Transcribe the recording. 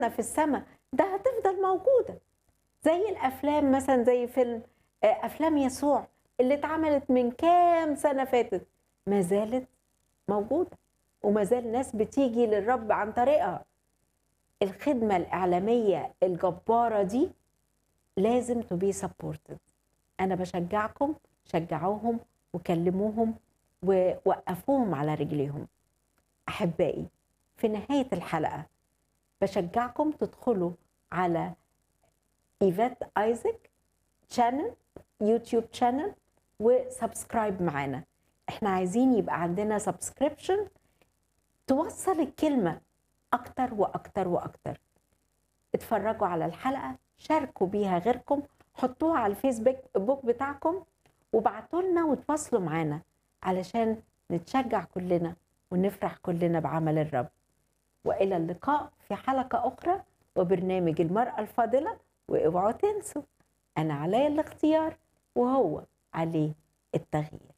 في السماء ده هتفضل موجودة زي الأفلام مثلا زي فيلم آه، أفلام يسوع اللي اتعملت من كام سنة فاتت ما زالت موجودة وما زال ناس بتيجي للرب عن طريقها الخدمة الإعلامية الجبارة دي لازم to be supported أنا بشجعكم شجعوهم وكلموهم ووقفوهم على رجليهم أحبائي في نهاية الحلقة بشجعكم تدخلوا على ايفات ايزك شانل يوتيوب شانل وسبسكرايب معانا احنا عايزين يبقى عندنا سبسكريبشن توصل الكلمة أكتر وأكتر وأكتر اتفرجوا على الحلقة شاركوا بيها غيركم حطوها على الفيسبوك بوك بتاعكم وابعتوا لنا وتواصلوا معانا علشان نتشجع كلنا ونفرح كلنا بعمل الرب والى اللقاء في حلقه اخرى وبرنامج المراه الفاضله واوعوا تنسوا انا علي الاختيار وهو عليه التغيير